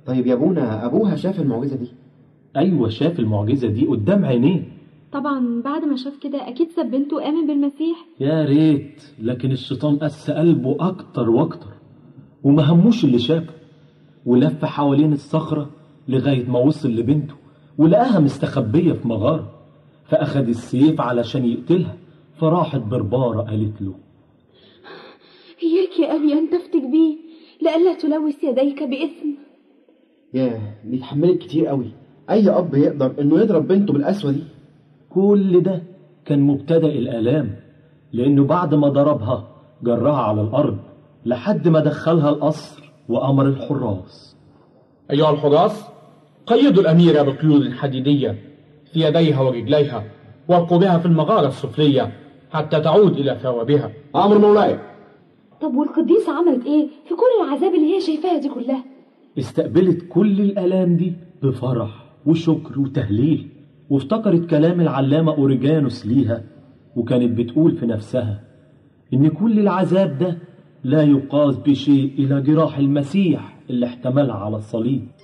طيب يا ابونا ابوها شاف المعجزه دي أيوة شاف المعجزة دي قدام عينيه طبعا بعد ما شاف كده اكيد ساب بنته وامن بالمسيح يا ريت لكن الشيطان قس قلبه أكتر وأكتر وما هموش اللي شافه ولف حوالين الصخرة لغاية ما وصل لبنته ولقاها مستخبية في مغارة فأخد السيف علشان يقتلها فراحت بربارة قالت له إياك يا أبي أن تفتك بي لئلا تلوث يديك بإثم ياه دي اتحملت كتير قوي اي اب يقدر انه يضرب بنته بالقسوه دي كل ده كان مبتدأ الآلام لأنه بعد ما ضربها جرها على الأرض لحد ما دخلها القصر وأمر الحراس أيها الحراس قيدوا الأميرة بقيود حديدية في يديها ورجليها وارقوا بها في المغارة السفلية حتى تعود إلى ثوابها امر مولاي طب والقديسة عملت إيه في كل العذاب اللي هي شايفاها دي كلها استقبلت كل الآلام دي بفرح وشكر وتهليل وافتكرت كلام العلامة أوريجانوس ليها وكانت بتقول في نفسها إن كل العذاب ده لا يقاس بشيء إلى جراح المسيح اللي احتملها على الصليب